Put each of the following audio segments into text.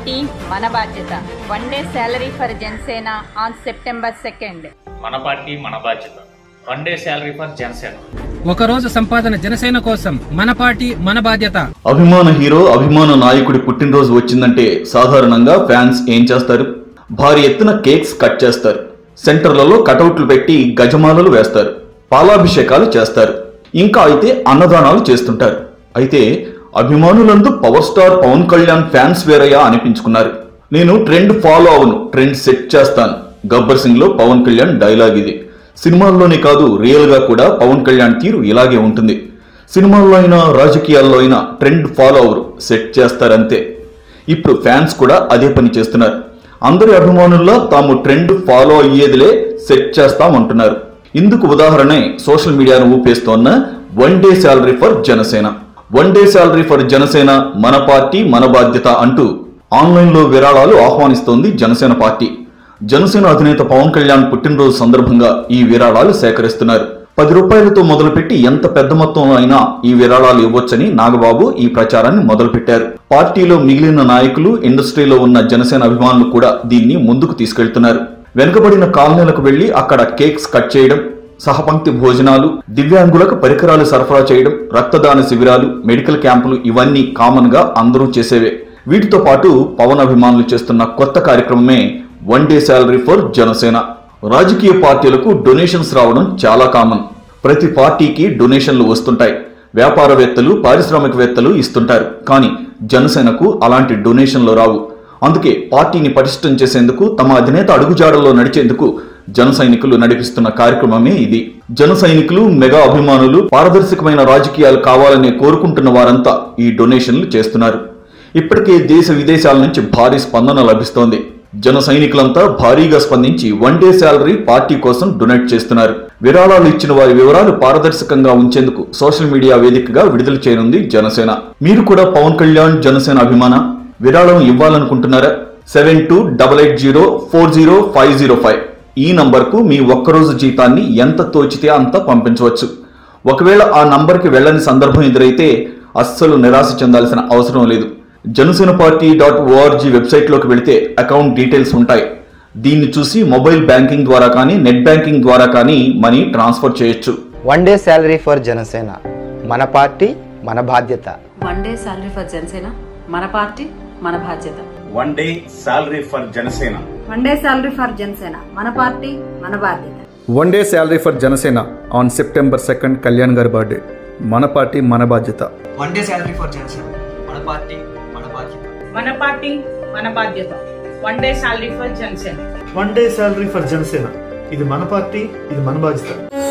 party మన బాధ్యత one day salary for Janasena on September second మన పార్టీ మన బాధ్యత one day salary for Janasena ఒకరోజు సంపాదన జనసేన కోసం మన పార్టీ మన బాధ్యత అభిమాన హీరో అభిమాన నాయకుడి పుట్టినరోజు వచ్చిందంటే సాధారణంగా ఫ్యాన్స్ ఏం చేస్తారు భారీ ఎత్తున కేక్స్ కట్ చేస్తారు సెంటర్లలో కటౌట్లు పెట్టి గజమాలలు వేస్తారు పాలాభిషేకాలు చేస్తారు ఇంకా అయితే అన్నదానాలు చేస్తుంటారు అయితే అభిమానులందు power star Pawan Kalyan fans వేరయ్యా అనిపించుకున్నారు నేను ట్రెండ్ ఫాలో అవును ట్రెండ్ సెట్ చేస్తాను గబ్బర్ సింగ్ లో పవన్ కళ్యాణ్ డైలాగ్ ఇది సినిమాల్లోనే కాదు రియల్ గా కూడా పవన్ కళ్యాణ్ తీరు ఇలాగే ఉంటుంది సినిమాల్లో అయినా రాజకీయాల్లో అయినా ట్రెండ్ ఫాలో అవరు సెట్ చేస్తారంతే ఇప్పుడు ఫ్యాన్స్ కూడా అదే పని చేస్తున్నారు అందరి అభిమానుల్లో తాము ట్రెండ్ ఫాలో అయ్యేదిలే సెట్ చేస్తామంటున్నారు ఇందుకు ఉదాహరణే సోషల్ మీడియాను ఊపేస్తోన్న one day salary for Janasena one day salary for Janasena మన పార్టీ మన బాధ్యత అంటూ ఆన్లైన్లో విరాళాలు ఆహ్వానిస్తోంది జనసేన పార్టీ జనసేన అధినేత పవన్ కళ్యాణ్ పుట్టినరోజు సందర్భంగా ఈ విరాళాలు సేకరిస్తున్నారు పది రూపాయలతో మొదలుపెట్టి ఎంత పెద్ద మొత్తంలో అయినా ఈ విరాళాలు ఇవ్వొచ్చని నాగబాబు ఈ ప్రచారాన్ని మొదలుపెట్టారు పార్టీలో మిగిలిన నాయకులు ఇండస్ట్రీలో ఉన్న జనసేన అభిమానులు కూడా దీన్ని ముందుకు తీసుకెళ్తున్నారు వెనుకబడిన కాలనీలకు వెళ్లి అక్కడ కేక్స్ కట్ చేయడం సహపంక్తి భోజనాలు దివ్యాంగులకు పరికరాలు సరఫరా చేయడం రక్తదాన శిబిరాలు మెడికల్ క్యాంపులు ఇవన్నీ కామన్ గా అందరూ చేసేవే వీటితో పాటు పవన్ అభిమానులు చేస్తున్న కొత్త కార్యక్రమమే one day salary for Janasena రాజకీయ పార్టీలకు డొనేషన్స్ రావడం చాలా కామన్ ప్రతి పార్టీకి డొనేషన్లు వస్తుంటాయి వ్యాపారవేత్తలు పారిశ్రామికవేత్తలు ఇస్తుంటారు కానీ జనసేనకు అలాంటి డొనేషన్లు రావు అందుకే పార్టీని పటిష్టం చేసేందుకు తమ అధినేత అడుగుజాడల్లో నడిచేందుకు జన సైనికులు నడిపిస్తున్న కార్యక్రమమే ఇది జన సైనికులు మెగా అభిమానులు పారదర్శకమైన రాజకీయాలు కావాలని కోరుకుంటున్న వారంతా ఈ డొనేషన్లు చేస్తున్నారు ఇప్పటికే దేశ విదేశాల నుంచి భారీ స్పందన లభిస్తోంది జన సైనికులంతా భారీగా స్పందించి వన్ డే శాలరీ పార్టీ కోసం డొనేట్ చేస్తున్నారు విరాళాలు ఇచ్చిన వారి వివరాలు పారదర్శకంగా ఉంచేందుకు సోషల్ మీడియా వేదికగా విడుదల చేయనుంది జనసేన మీరు కూడా పవన్ కళ్యాణ్ జనసేన అభిమాన విరాళం ఇవ్వాలనుకుంటున్నారా seven two double eight zero four zero five zero five ఈ నంబర్కు మీ ఒక్కరోజు జీతాన్ని ఎంత తోచితే అంత పంపించవచ్చు ఒకవేళ ఆ నంబర్కి వెళ్ళని సందర్భం ఎదురైతే అస్సలు నిరాశ చెందాల్సిన అవసరం లేదు జనసేన పార్టీ డాట్ ఓఆర్జీ వెబ్సైట్లోకి వెళితే అకౌంట్ డీటెయిల్స్ ఉంటాయి దీన్ని చూసి మొబైల్ బ్యాంకింగ్ ద్వారా కానీ నెట్ బ్యాంకింగ్ ద్వారా కానీ మనీ ట్రాన్స్ఫర్ చేయొచ్చు one day salary for Janasena మన పార్టీ మన బాధ్యత one day salary for Janasena మన పార్టీ మన బాధ్యత one day salary for Janasena one day salary for Janasena మన పార్టీ మన బాధ్యత one day salary for Janasena on September second Kalyan గారి బర్త్డే మన పార్టీ మన బాధ్యత one day salary for Janasena మన పార్టీ మన బాధ్యత మన పార్టీ మన బాధ్యత one day salary for Janasena one day salary for Janasena ఇది మన పార్టీ ఇది మన బాధ్యత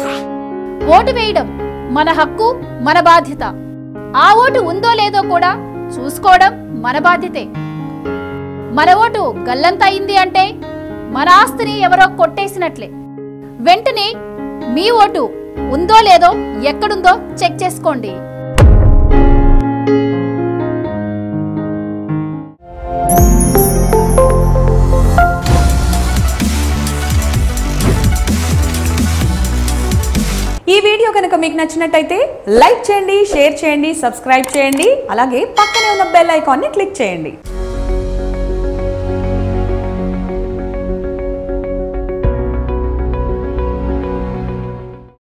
ఓటు వేయడం మన హక్కు మన బాధ్యత ఆ ఓటు ఉందో లేదో కూడా చూసుకోవడం మన బాధ్యతే మన ఓటు గల్లంత అయింది అంటే మన ఆస్తిని ఎవరో కొట్టేసినట్లే వెంటనే మీ ఓటు ఉందో లేదో ఎక్కడుందో చెక్ చేసుకోండి ఈ వీడియో కనుక మీకు నచ్చినట్టయితే లైక్ చేయండి షేర్ చేయండి సబ్స్క్రైబ్ చేయండి అలాగే పక్కనే ఉన్న బెల్ ఐకాన్ని క్లిక్ చేయండి